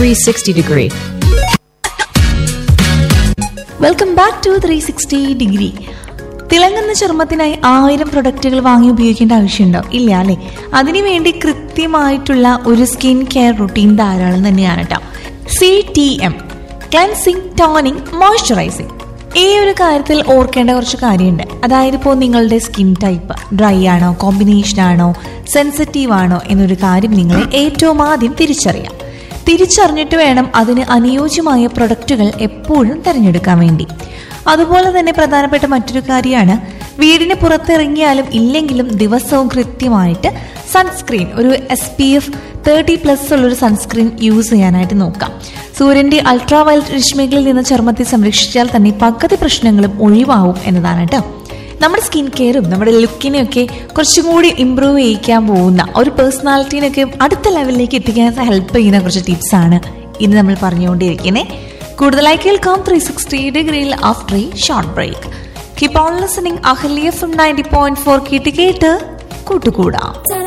360 degree. Welcome back to three sixty degree തിളങ്ങുന്ന ചർമ്മത്തിനായി ആയിരം പ്രൊഡക്റ്റുകൾ വാങ്ങി ഉപയോഗിക്കേണ്ട ആവശ്യമുണ്ടോ ഇല്ല അല്ലേ അതിനുവേണ്ടി കൃത്യമായിട്ടുള്ള ഒരു സ്കിൻ കെയർ റുട്ടീൻ ധാരാളം തന്നെയാണ് കേട്ടോ C T M cleansing toning moisturising ഈ ഒരു കാര്യത്തിൽ ഓർക്കേണ്ട കുറച്ച് കാര്യമുണ്ട് അതായത് ഇപ്പോൾ നിങ്ങളുടെ സ്കിൻ ടൈപ്പ് ഡ്രൈ ആണോ കോമ്പിനേഷൻ ആണോ സെൻസിറ്റീവ് ആണോ എന്നൊരു കാര്യം നിങ്ങൾ ഏറ്റവും ആദ്യം തിരിച്ചറിയാം തിരിച്ചറിഞ്ഞിട്ട് വേണം അതിന് അനുയോജ്യമായ പ്രൊഡക്റ്റുകൾ എപ്പോഴും തിരഞ്ഞെടുക്കാൻ വേണ്ടി അതുപോലെ തന്നെ പ്രധാനപ്പെട്ട മറ്റൊരു കാര്യമാണ് വീടിന് പുറത്തിറങ്ങിയാലും ഇല്ലെങ്കിലും ദിവസവും കൃത്യമായിട്ട് സൺസ്ക്രീൻ ഒരു S P F thirty plus ഉള്ളൊരു സൺസ്ക്രീൻ യൂസ് ചെയ്യാനായിട്ട് നോക്കാം സൂര്യന്റെ അൾട്രാ വയലറ്റ് രശ്മികളിൽ നിന്ന് ചർമ്മത്തെ സംരക്ഷിച്ചാൽ തന്നെ പകുതി പ്രശ്നങ്ങളും ഒഴിവാവും എന്നതാണ് കേട്ടോ നമ്മുടെ സ്കിൻ കെയറും നമ്മുടെ ലുക്കിനെയൊക്കെ കുറച്ചും കൂടി ഇമ്പ്രൂവ് ചെയ്യിക്കാൻ പോകുന്ന ഒരു പേഴ്സണാലിറ്റീനൊക്കെ അടുത്ത ലെവലിലേക്ക് എത്തിക്കാൻ ഹെൽപ്പ് ചെയ്യുന്ന കുറച്ച് ടിപ്സ് ആണ് ഇന്ന് നമ്മൾ പറഞ്ഞുകൊണ്ടിരിക്കുന്നത് കൂടുതലായി കേൾക്കാം ത്രീ സിക്സ്റ്റി ഡിഗ്രിയിൽ ആഫ്റ്റർ ഈ short break keep on listening Ahalya from ninety point four കേട്ട് കേട്ട് കൂട്ടുകൂടാം